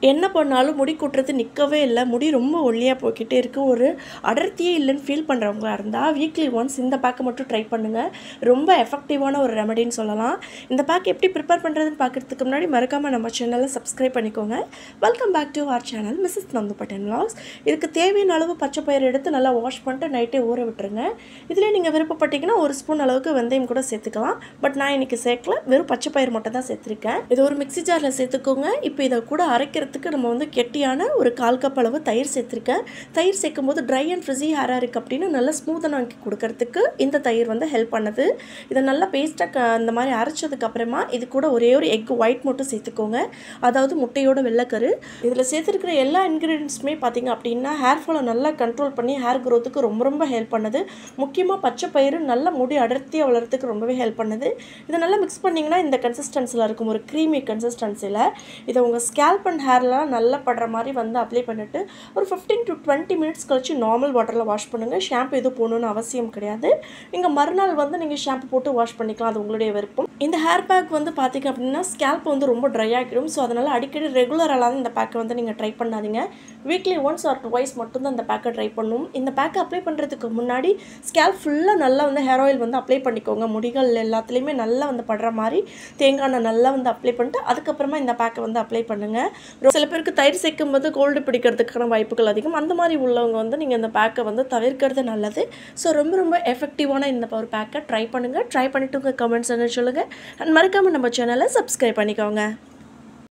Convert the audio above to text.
என்ன பண்ணாலும் முடி கொட்டுறது நிற்கவே இல்லை முடி ரொம்ப ஒல்லியாக போய்க்கிட்டே இருக்குது ஒரு அடர்த்தியே இல்லைன்னு ஃபீல் பண்ணுறவங்களா இருந்தால் வீக்லி ஒன்ஸ் இந்த பேக்கை மட்டும் ட்ரை பண்ணுங்கள் ரொம்ப எஃபெக்டிவான ஒரு ரெமடின்னு சொல்லலாம் இந்த பேக் எப்படி ப்ரிப்பேர் பண்ணுறதுன்னு பார்க்குறதுக்கு முன்னாடி மறக்காமல் நம்ம சேனலை சப்ஸ்கிரைப் பண்ணிக்கோங்க welcome back to our channel Mrs Nandhu Pattan vlogs இதுக்கு தேவையான அளவு பச்சை பயிர் எடுத்து நல்லா வாஷ் பண்ணிட்டு நைட்டே ஊற விட்டுருங்க இதிலே நீங்கள் விருப்பப்பட்டீங்கன்னா ஒரு ஸ்பூன் அளவுக்கு வெந்தயம் கூட சேர்த்துக்கலாம் பட் நான் இன்னைக்கு சேர்க்கல வெறும் பச்சை பயிர் மட்டும் தான் சேர்த்துருக்கேன் இது ஒரு மிக்ஸி ஜாரில் சேர்த்துக்கோங்க இப்போ இதை கூட அரைக்கிறதுக்கு நம்ம வந்து கெட்டியான ஒரு கால் கப் அளவு தயிர் சேர்த்துருக்கேன் தயிர் சேர்க்கும் போது ட்ரை அண்ட் ஃப்ரிஸி ஹேராக இருக்குது அப்படின்னு நல்லா ஸ்மூத்தனாக ஆக்கி கொடுக்கறதுக்கு இந்த தயிர் வந்து ஹெல்ப் பண்ணுது இதை நல்லா பேஸ்ட்டாக இந்த மாதிரி அரைச்சதுக்கு அப்புறமா இது கூட ஒரே ஒரு எக் ஒயிட் மட்டும் சேர்த்துக்கோங்க அதாவது முட்டையோட வெள்ளைக்கரு இதில் சேர்த்துருக்கிற எல்லா இன்க்ரீடியன்ஸுமே பார்த்தீங்க அப்படின்னா ஹேர் ஃபாலை நல்லா கண்ட்ரோல் பண்ணி ஹேர் க்ரோத்துக்கு ரொம்ப ரொம்ப ஹெல்ப் பண்ணுது முக்கியமாக பச்சை பயிறு நல்ல முடி அடர்த்தியாக வளர்கிறதுக்கு ரொம்பவே ஹெல்ப் பண்ணுது இதை நல்லா மிக்ஸ் பண்ணிங்கன்னா இந்த கன்சிஸ்டன்சியில் இருக்கும் ஒரு க்ரீமி கன்சிஸ்டன்சியில் இதை உங்கள் ஸ்கேல்ப் அண்ட் ஹேர்லாம் நல்லா படுற மாதிரி வந்து அப்ளை பண்ணிவிட்டு ஒரு ஃபிஃப்டீன் டு டுவெண்ட்டி மினிட்ஸ் கழிச்சு நார்மல் வாட்டரில் வாஷ் பண்ணுங்கள் ஷாம்பு எதுவும் போடணும்னு அவசியம் கிடையாது நீங்கள் மறுநாள் வந்து நீங்கள் ஷாம்பு போட்டு வாஷ் பண்ணிக்கலாம் அது உங்களுடைய விருப்பம் இந்த ஹேர் பேக் வந்து பார்த்திங்க அப்படின்னா ஸ்கேல்ப் வந்து ரொம்ப ட்ரை ஆகிடும் ஸோ அதனால் அடிக்கடி ரெகுலராக இந்த பேக்கை வந்து நீங்கள் ட்ரை பண்ணாதீங்க வீக்லி ஒன்ஸ் ஆர் டுவைஸ் மட்டும்தான் இந்த பேக்கை ட்ரை பண்ணணும் இந்த பேக்கை அப்ளை பண்ணுறதுக்கு முன்னாடி ஸ்கேல்ப் ஃபுல்லாக நல்லா வந்து ஹேர் ஆயில் வந்து அப்ளை பண்ணிக்கோங்க முடிகள் எல்லாத்துலேயுமே நல்லா வந்து படுற மாதிரி தேங்காய் எண்ணெய் நல்லா வந்து அப்ளை பண்ணிட்டு அதுக்கப்புறமா இந்த பேக்கை வந்து அப்ளை பண்ணுங்கள் சில பேருக்கு தயிர் சேர்க்கும் போது கோல்டு பிடிக்கிறதுக்கான வாய்ப்புகள் அதிகம் அந்த மாதிரி உள்ளவங்க வந்து நீங்கள் இந்த பேக்கை வந்து தவிர்க்கிறது நல்லது ஸோ ரொம்ப ரொம்ப எஃபெக்டிவான இந்த ஒரு பேக்கை ட்ரை பண்ணுங்கள் ட்ரை பண்ணிவிட்டு உங்கள் கமெண்ட்ஸ் என்ன சொல்லுங்கள் அண்ட் மறக்காமல் நம்ம சேனலை சப்ஸ்கிரைப் பண்ணிக்கோங்க